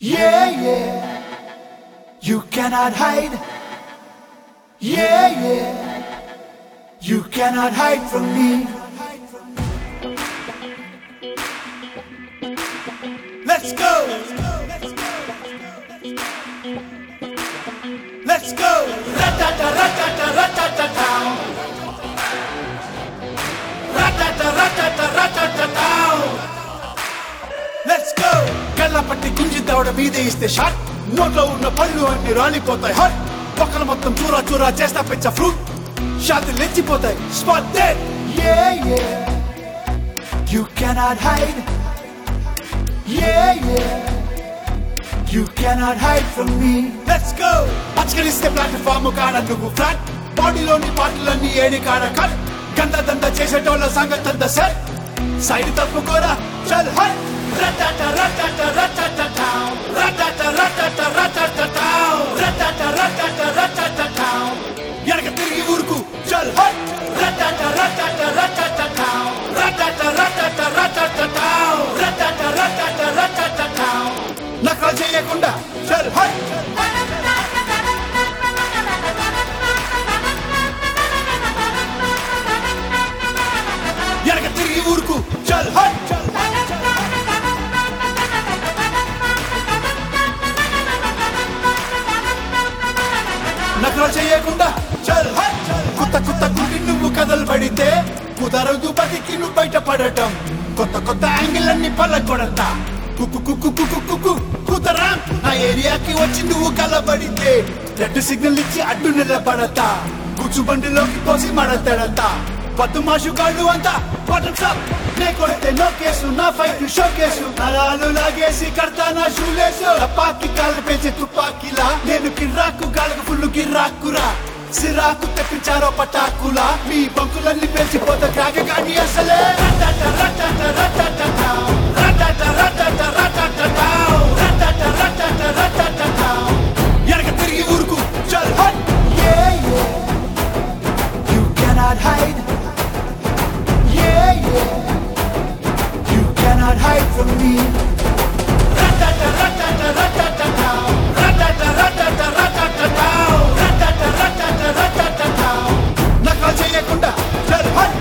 Yeah, yeah. You cannot hide. Yeah, yeah. You cannot hide from me. Let's go. Let's go. Ratata ratata ratata town. Ratata ratata ratata town. Let's go కళ్ళ పట్టి గుంజి దవడ మీద ఇస్తే shot నోట్లో ఉన్న పళ్ళు అన్ని రాలిపోతాయి హాట్ పక్కన మొత్తం చూరా చూరా చేస్తా పెంచ ఫ్రూట్ షాతి లెచ్చిపోతాయి spot dead yeah yeah you cannot hide yeah yeah you cannot hide from me let's go పచ్చకలిస్తే ప్లాట్ఫామ్ కాడ నువ్వు ఫ్లాట్ బాడీలోని పాటలన్నీ ఏడి కాడ కట్ గంద దంద చేసేటోళ్ళ సంగతి అంత సెట్ సైడ్ తప్పుకోరా చల్ హట్ రటట రటట రటట టావ్ రటట రటట రటట టావ్ రటట రటట రటట టావ్ ఎనక తిరిగి ఊరుకు చల్ హట్ రటట రటట రటట టావ్ రటట రటట రటట టావ్ రటట రటట రటట టావ్ నకలు చేయకుండా చల్ హట్ ఎనక తిరిగి ఊరుకు చల్ హట్ చల్ నకలు చేయకుండా చల్ హట్ కొత్త కొత్త గుండి నువ్వు కథలు పడితే కుదరదు బతికి నువ్వు బయటపడటం కొత్త కొత్త యాంగిల్ అన్ని పలకొడతా కుక్కు కుక్కు కుక్కు కుక్కు కుదరా నా ఏరియాకి వచ్చి నువ్వు కలబడితే రెడ్ సిగ్నల్ ఇచ్చి అడ్డు నిలబడతా కూర్చు బండిలోకి పోసి మడతడతా పద్దు మాషు కాళ్ళు అంతా బటన్ షాప్ నే కొడితే నో కేసు నా ఫైట్ షో కేసు నరాలు లాగేసి కడతా నా షూలేసు తపాకి కాళ్ళు పెంచే తుపాకిలా నేను కిర్రాకు గాలకు ఫుల్ కిర్రాకురా సిరాకు తెప్పించారో పటాకులా మీ బంకులన్నీ పెంచిపోతే కాక కానీ అసలే రటట రటట రటట టావ్. రటట రటట రటట టావ్. రటట రటట రటట టావ్. ఎనక తిరిగి ఊరుకు చల్ హట్ Yeah, yeah. You cannot hide. Yeah, yeah. You cannot hide from me. Ratata, ratata, ratata, tow. Ratata, ratata, ratata, tow. Ratata, ratata, ratata, tow. నకలు చేయకుండా చల్ హట్